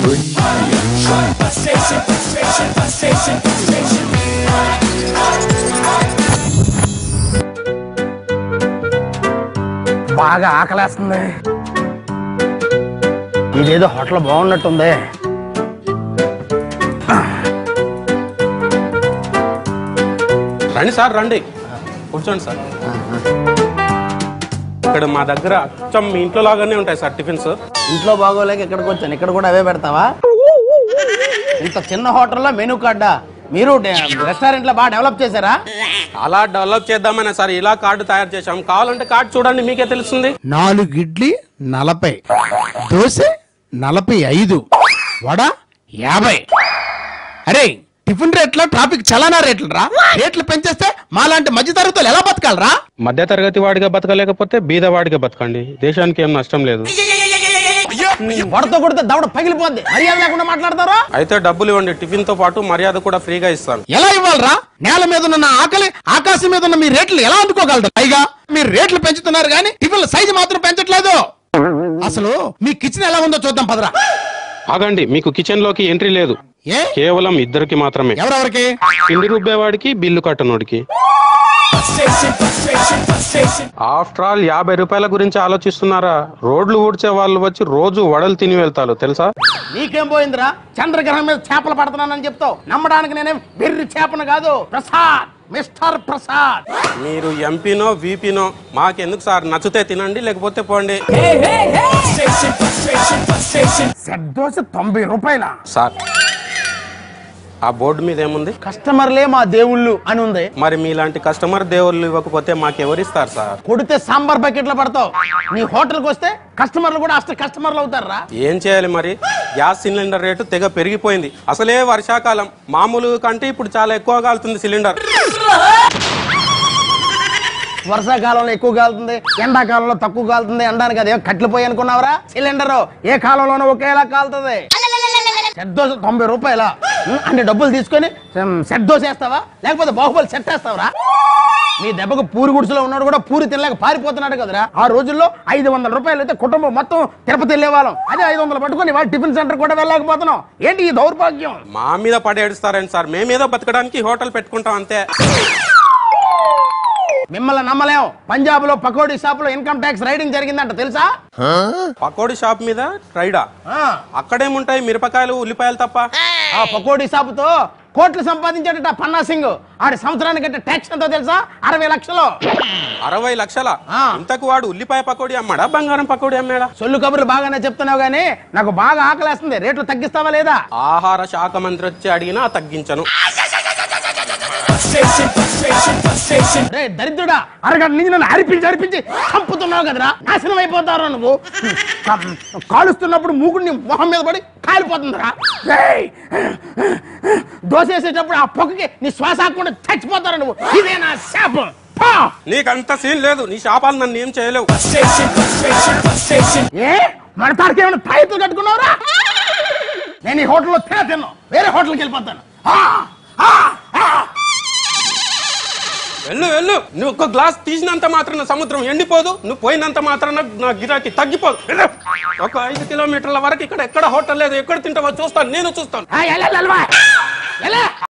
బాగా ఆకలేస్తుంది ఇదేదో హోటల్ బాగున్నట్టుంది రండి సార్ రండి కూర్చోండి సార్ ఇక్కడ మా దగ్గర అచ్చం మీ ఇంట్లో లాగానే ఉంటాయి సార్ టిఫిన్స్ ఇంట్లో బాగోలేక ఇక్కడికి వచ్చాను ఇక్కడ కూడా అవే పెడతావా ఇంత చిన్న హోటల్లో మెనూ కార్డా మీరు రెస్టారెంట్ లో బాగా డెవలప్ చేశారా అలా డెవలప్ చేద్దామనే సార్ ఇలా కార్డు తయారు చేశాం కావాలంటే కార్డు చూడండి మీకే తెలుస్తుంది నాలుగు ఇడ్లీ నలభై దోశ నలభై ఐదు వడ యాభై అరే టిఫిన్ రేట్లో ట్రాఫిక్ చలానా రేట్లు రా రేట్లు పెంచేస్తే మాలాంటి మధ్య తరగతులు ఎలా బతకాలరా మధ్య తరగతి వాడిగా బతకలేకపోతే బీద వాడిగా బతకండి దేశానికి ఏం నష్టం లేదు వడతో కొడితే దవడ పగిలిపోద్ది మర్యాద లేకుండా మాట్లాడతారా అయితే డబ్బులు ఇవ్వండి టిఫిన్ తో పాటు మర్యాద కూడా ఫ్రీగా ఇస్తాను ఎలా ఇవ్వాలరా నేల మీద ఉన్న నా ఆకలి ఆకాశం మీద ఉన్న మీ రేట్లు ఎలా అందుకోగలరు పైగా మీరు రేట్లు పెంచుతున్నారు కానీ టిఫిన్ల సైజు మాత్రం పెంచట్లేదు అసలు మీ కిచెన్ ఎలా ఉందో చూద్దాం పదరా ఆగండి మీకు కిచెన్ లోకి ఎంట్రీ లేదు ఏ కేవలం ఇద్దరికి మాత్రమే ఎవరెవరికి పిండి రుబ్బేవాడికి బిల్లు కట్టనోడికి ఆఫ్టర్ ఆల్ యాభై రూపాయల గురించి ఆలోచిస్తున్నారా రోడ్లు ఊడ్చే వాళ్ళు వచ్చి రోజు వడలు తిని వెళ్తారు తెలుసా నీకేం పోయిందిరా చంద్రగ్రహం మీద చేపలు పడుతున్నానని చెప్తావు నమ్మడానికి నేనేం వెర్రి చేపను కాదు ప్రసాద్ మిస్టర్ ప్రసాద్ మీరు ఎంపీనో వీపీనో మాకెందుకు సార్ నచ్చితే తినండి లేకపోతే పోండి సెట్ దోశ తొంభై రూపాయల సార్ ఆ బోర్డు మీద ఏముంది కస్టమర్లే మా దేవుళ్ళు అని ఉంది మరి మీలాంటి కస్టమర్ దేవుళ్ళు ఇవ్వకపోతే మాకెవరిస్తారు సార్ కొడితే సాంబార్ బకెట్లో పడతావు నీ హోటల్కి వస్తే కస్టమర్లు కూడా అసలు కస్టమర్లు అవుతారా ఏం చేయాలి మరి గ్యాస్ సిలిండర్ రేటు తెగ పెరిగిపోయింది అసలే వర్షాకాలం మామూలు కంటే ఇప్పుడు చాలా ఎక్కువ కాలుతుంది సిలిండర్ వర్షాకాలంలో ఎక్కువ కాలుతుంది ఎండాకాలంలో తక్కువ కాలుతుంది ఎండానికి అదే కట్లు పోయి అనుకున్నావరా సిలిండర్ ఏ కాలంలోనూ ఒకేలా కాలుతుంది సెట్ దోశ తొంభై రూపాయల అన్ని డబ్బులు తీసుకొని ఉమ్, సెట్ దోశ వేస్తావా లేకపోతే బాహుబలి సెట్ వేస్తావరా మీ దెబ్బకు పూరి గుడిసెలో ఉన్నాడు కూడా పూరి తినలేక పారిపోతున్నాడు కదరా ఆ రోజుల్లో ఐదు వందల రూపాయలు అయితే కుటుంబం మొత్తం తిరుపతి వెళ్ళేవాళ్ళం అదే ఐదు వందలు పట్టుకొని వాళ్ళు టిఫిన్ సెంటర్ కూడా వెళ్ళలేకపోతున్నాం ఏంటి ఈ దౌర్భాగ్యం మా మీద పడేడుస్తారండి సార్ మేమేదో బతకడానికి హోటల్ పెట్టుకుంటాం అంతే మిమ్మల్ని నమ్మలేం పంజాబ్ లో పకోడీ షాప్ లో ఇన్కమ్ ట్యాక్స్ రైడింగ్ జరిగిందంట తెలుసా పకోడీ షాప్ మీద రైడా ఆ, అక్కడేముంటాయి మిరపకాయలు ఉల్లిపాయలు తప్ప ఆ పకోడీ షాపుతో కోట్లు సంపాదించాడట పన్నా సింగ్ ఆడి సంవత్సరానికి అంటే ట్యాక్స్ ఎంతో తెలుసా అరవై లక్షలు అరవై లక్షల ఆ. ఇంతకు వాడు ఉల్లిపాయ పకోడీ అమ్మాడా బంగారం పకోడీ అమ్మాడా సొల్లు కబుర్లు బాగానే చెప్తున్నావు గానీ నాకు బాగా ఆకలేస్తుంది రేట్లు తగ్గిస్తావా లేదా ఆహార శాఖ మంత్రి వచ్చి అడిగినా తగ్గించను రే దరిద్రుడా అరగంట నుంచి నన్ను అరిపించి అరిపించి చంపుతున్నావు కదరా నాశనం అయిపోతారు నువ్వు కా- కాలుస్తున్నప్పుడు మూకుడిని మొహం మీద పడి కాలిపోతుందిరా రేయ్! దోశ వేసేటప్పుడు ఆ పొగకి నీ శ్వాస ఆకుండా చచ్చిపోతారు నువ్వు ఇదే నా శాపం పో! నీకంత సీన్ లేదు నీ శాపాలు నన్ను ఏం చేయలేవు ఏ మన తాడికి ఏమైనా తాయితులు కట్టుకున్నావురా నేను ఈ హోటల్లో తిన తిన్నాను వేరే హోటల్కి వెళ్ళిపోతాను ఆ! ఆ! ఆ! వెళ్ళు వెళ్ళు నువ్వు ఒక గ్లాస్ తీసినంత మాత్రాన సముద్రం ఎండిపోదు నువ్వు పోయినంత మాత్రాన నా గిరాకీ తగ్గిపోదు వెళ్ళు. ఒక ఐదు కిలోమీటర్ల వరకు ఇక్కడ ఎక్కడ హోటల్ లేదు ఎక్కడ తింటావో చూస్తాను నేను చూస్తాను ఆ, ఎల్ల, ఎల్ల, ఎల్ల. ఎల్ల.